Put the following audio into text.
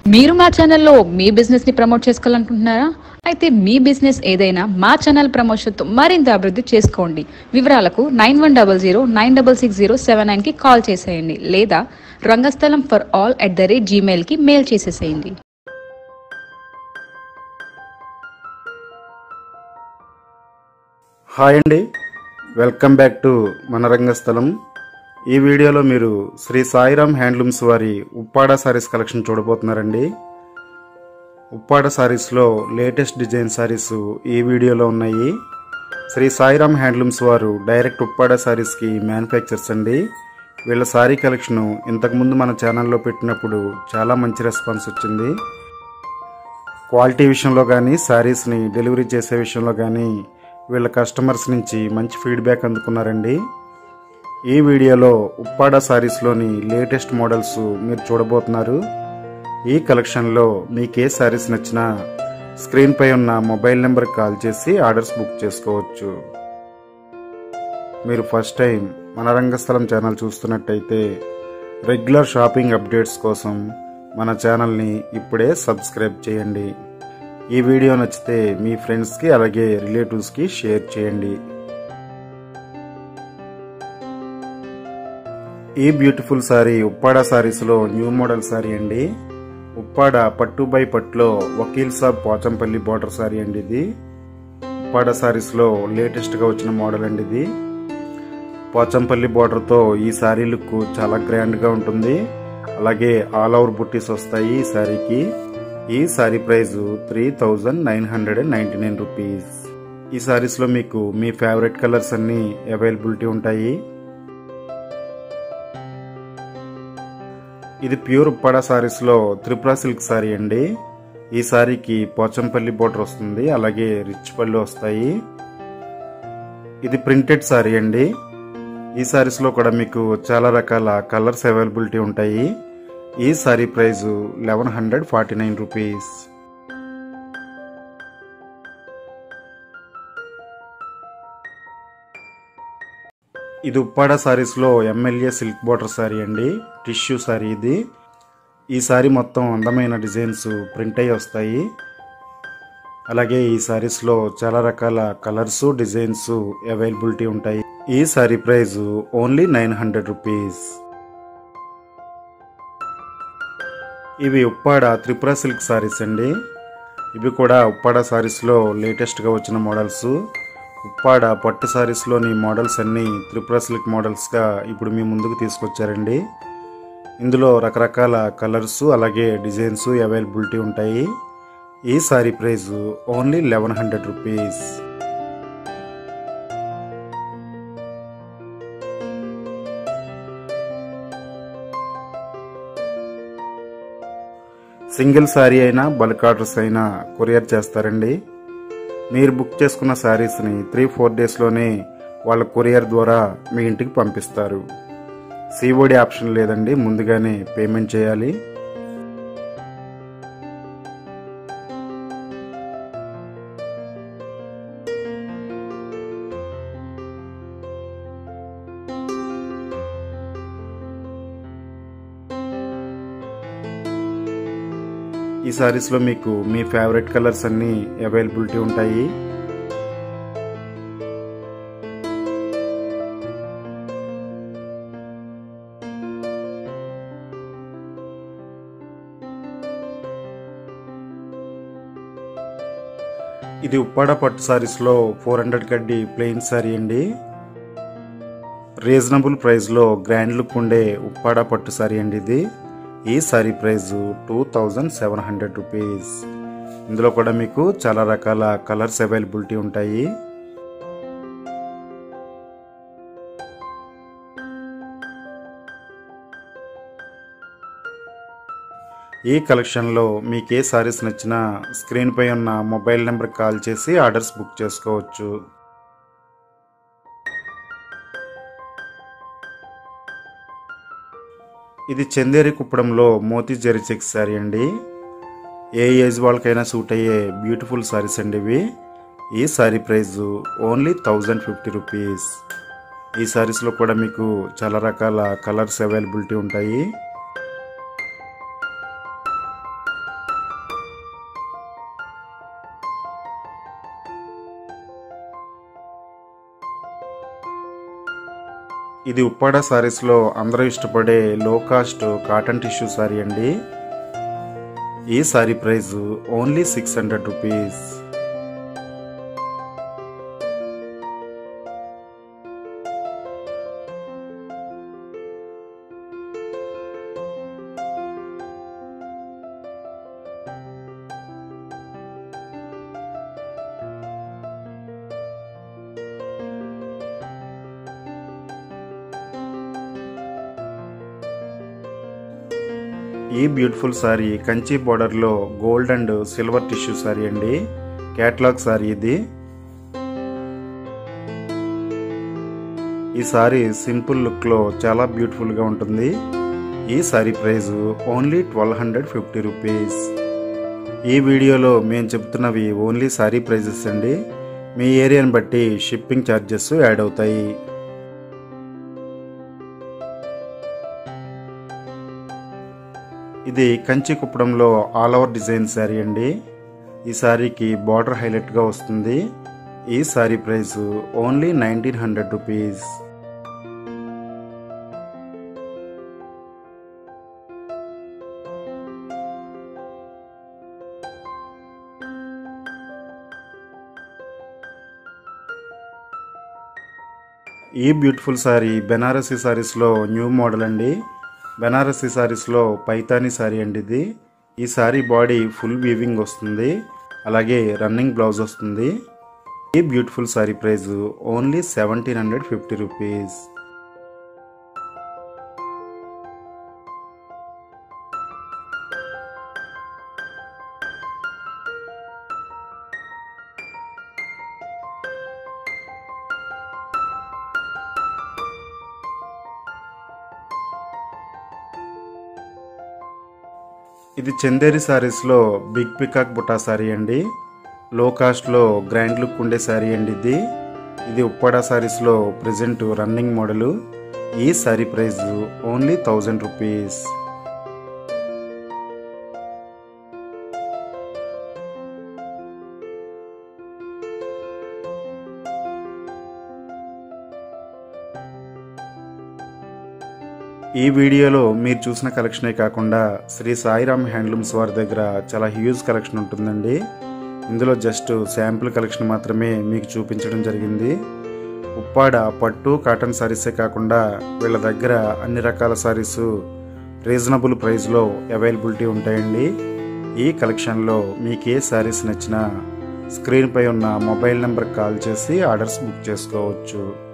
మీరు మా ఛానల్లో మీ బిజినెస్ ని ప్రమోట్ చేసుకోవాలనుకుంటున్నారా అయితే మీ బిజినెస్ ఏదైనా మా ఛానల్ ప్రమోషన్తో మరింత అభివృద్ధి చేసుకోండి వివరాలకు nine one double zero nine double six zero seven nine కి కాల్ చేసేయండి లేదా Rangasthalam for all at the rate Gmail కి మెయిల్ చేసేసేయండి హాయ్ అండి వెల్కమ్ బ్యాక్ టు మన రంగస్థలం ఈ వీడియోలో మీరు శ్రీ సాయిరామ్ హ్యాండ్లూమ్స్ వారి ఉప్పాడ సారీస్ కలెక్షన్ చూడబోతున్నారండి ఉప్పాడ సారీస్లో లేటెస్ట్ డిజైన్ సారీస్ ఈ వీడియోలో ఉన్నాయి శ్రీ సాయిరామ్ హ్యాండ్లూమ్స్ వారు డైరెక్ట్ ఉప్పాడ సారీస్కి మ్యానుఫ్యాక్చర్స్ అండి వీళ్ళ సారీ కలెక్షన్ ఇంతకుముందు మన ఛానల్లో పెట్టినప్పుడు చాలా మంచి రెస్పాన్స్ వచ్చింది క్వాలిటీ విషయంలో కానీ శారీస్ని డెలివరీ చేసే విషయంలో కానీ వీళ్ళ కస్టమర్స్ నుంచి మంచి ఫీడ్బ్యాక్ అందుకున్నారండి ఈ వీడియోలో ఉప్పాడ శారీస్లోని లేటెస్ట్ మోడల్స్ మీరు చూడబోతున్నారు ఈ కలెక్షన్లో మీకు ఏ శారీస్ నచ్చినా స్క్రీన్పై ఉన్న మొబైల్ నెంబర్కి కాల్ చేసి ఆర్డర్స్ బుక్ చేసుకోవచ్చు మీరు ఫస్ట్ టైం మన రంగస్థలం ఛానల్ చూస్తున్నట్టయితే రెగ్యులర్ షాపింగ్ అప్డేట్స్ కోసం మన ఛానల్ని ఇప్పుడే సబ్స్క్రైబ్ చేయండి ఈ వీడియో నచ్చితే మీ ఫ్రెండ్స్కి అలాగే రిలేటివ్స్కి షేర్ చేయండి ఈ బ్యూటిఫుల్ సారీ ఉప్పాడ సారీస్లో న్యూ మోడల్ సారీ అండి ఉప్పాడ పట్టు బై పట్టులో వకీల్ సాబ్ పోచంపల్లి బార్డర్ సారీ అండి ఇది ఉప్పాడ సారీస్లో లేటెస్ట్గా వచ్చిన మోడల్ అండి ఇది పోచంపల్లి బార్డర్తో ఈ సారీ లుక్ చాలా గ్రాండ్గా ఉంటుంది అలాగే ఆల్ ఓవర్ బుట్టీస్ వస్తాయి ఈ సారీకి ఈ saree price three thousand nine hundred and ninety nine rupees ఈ సారీస్లో మీకు మీ ఫేవరెట్ కలర్స్ అన్నీ అవైలబిలిటీ ఉంటాయి ఇది ప్యూర్ ఉప్పాడ సారీస్లో త్రిపుర సిల్క్ సారీ అండి ఈ సారీకి పోచంపల్లి బోర్డర్ వస్తుంది అలాగే రిచ్ పళ్ళు వస్తాయి ఇది ప్రింటెడ్ సారీ అండి ఈ సారీస్లో కూడా మీకు చాలా రకాల కలర్స్ అవైలబిలిటీ ఉంటాయి ఈ saree price eleven hundred forty nine rupees ఇది ఉప్పాడ సారీస్లో ఎమ్మెల్యే సిల్క్ బార్డర్ సారీ అండి టిష్యూ సారీ ఇది ఈ సారీ మొత్తం అందమైన డిజైన్స్ ప్రింట్ అయ్యి వస్తాయి అలాగే ఈ సారీస్లో చాలా రకాల కలర్స్ డిజైన్స్ అవైలబిలిటీ ఉంటాయి ఈ saree price only nine hundred rupees ఇవి ఉప్పాడ త్రిపుర సిల్క్ సారీస్ అండి ఇవి కూడా ఉప్పాడ సారీస్లో లేటెస్ట్గా వచ్చిన మోడల్స్ ఉప్పాడ పట్టు సారీస్లోని మోడల్స్ అన్నీ త్రిపుర సిల్క్ మోడల్స్గా ఇప్పుడు మీ ముందుకు తీసుకొచ్చారండి ఇందులో రకరకాల కలర్స్ అలాగే డిజైన్స్ అవైలబిలిటీ ఉంటాయి ఈ saree price only eleven hundred rupees single saree అయినా బల్క్ ఆర్డర్స్ అయినా కొరియర్ చేస్తారండి మీరు బుక్ చేసుకున్న శారీస్ని త్రీ ఫోర్ డేస్లోనే వాళ్ళ కొరియర్ ద్వారా మీ ఇంటికి పంపిస్తారు సిఓడి ఆప్షన్ లేదండి ముందుగానే పేమెంట్ చేయాలి ఈ సారీస్లో మీకు మీ ఫేవరెట్ కలర్స్ అన్నీ అవైలబిలిటీ ఉంటాయి ఇది ఉప్పాడ పట్టు సారీస్లో ఫోర్ హండ్రెడ్ కడ్డి ప్లెయిన్ సారీ అండి రీజనబుల్ ప్రైస్లో గ్రాండ్ లుక్ ఉండే ఉప్పాడ పట్టు సారీ అండి ఇది ఈ saree price two thousand seven hundred rupees ఇందులో కూడా మీకు చాలా రకాల కలర్స్ అవైలబిలిటీ ఉంటాయి ఈ కలెక్షన్లో మీకు ఏ సారీస్ నచ్చినా స్క్రీన్పై ఉన్న మొబైల్ నెంబర్కి కాల్ చేసి ఆర్డర్స్ బుక్ చేసుకోవచ్చు ఇది చందేరి కుప్పడంలో మోతీ జరీ చెక్స్ శారీ అండి ఏ ఏజ్ వాళ్ళకైనా సూట్ అయ్యే బ్యూటిఫుల్ సారీస్ అండి ఇవి ఈ saree price only thousand fifty rupees ఈ సారీస్లో కూడా మీకు చాలా రకాల కలర్స్ అవైలబిలిటీ ఉంటాయి ఇది ఉప్పాడ సారీస్లో అందరూ ఇష్టపడే లో కాస్ట్ కాటన్ టిష్యూ సారీ అండి ఈ saree price only six hundred rupees ఈ బ్యూటిఫుల్ సారీ కంచి బోర్డర్లో gold and silver tissue saree అండి క్యాట్లాగ్ సారీ ఇది ఈ సారీ సింపుల్ లుక్లో చాలా బ్యూటిఫుల్గా ఉంటుంది ఈ saree price only twelve hundred fifty rupees ఈ వీడియోలో మేము చెప్తున్నవి ఓన్లీ సారీ ప్రైజెస్ అండి మీ ఏరియాని బట్టి షిప్పింగ్ ఛార్జెస్ యాడ్ అవుతాయి ఇది కంచి కుప్పడంలో ఆల్ ఓవర్ డిజైన్ శారీ అండి ఈ శారీకి బార్డర్ హైలైట్గా వస్తుంది ఈ saree price only nineteen hundred rupees ఈ బ్యూటిఫుల్ శారీ బెనారసీ శారీస్లో న్యూ మోడల్ అండి బెనారసీ శారీస్లో పైతానీ శారీ అండి ఇది ఈ శారీ బాడీ ఫుల్ వీవింగ్ వస్తుంది అలాగే రన్నింగ్ బ్లౌజ్ వస్తుంది ఈ beautiful saree price only seventeen hundred fifty rupees ఇది చందేరి శారీస్లో బిగ్ పికాక్ బుటా శారీ అండి లో కాస్ట్లో గ్రాండ్ లుక్ ఉండే శారీ అండి ఇది ఇది ఉప్పాడ శారీస్లో ప్రజెంట్ రన్నింగ్ మోడలు ఈ saree price only thousand rupees ఈ వీడియోలో మీరు చూసిన కలెక్షనే కాకుండా శ్రీ సాయిరామ్ హ్యాండ్లూమ్స్ వారి దగ్గర చాలా హ్యూజ్ కలెక్షన్ ఉంటుందండి ఇందులో జస్ట్ శాంపుల్ కలెక్షన్ మాత్రమే మీకు చూపించడం జరిగింది ఉప్పాడ పట్టు కాటన్ సారీసే కాకుండా వీళ్ళ దగ్గర అన్ని రకాల సారీస్ రీజనబుల్ ప్రైస్లో అవైలబిలిటీ ఉంటాయండి ఈ కలెక్షన్లో మీకు ఏ శారీస్ నచ్చినా స్క్రీన్పై ఉన్న మొబైల్ నెంబర్కి కాల్ చేసి ఆర్డర్స్ బుక్ చేసుకోవచ్చు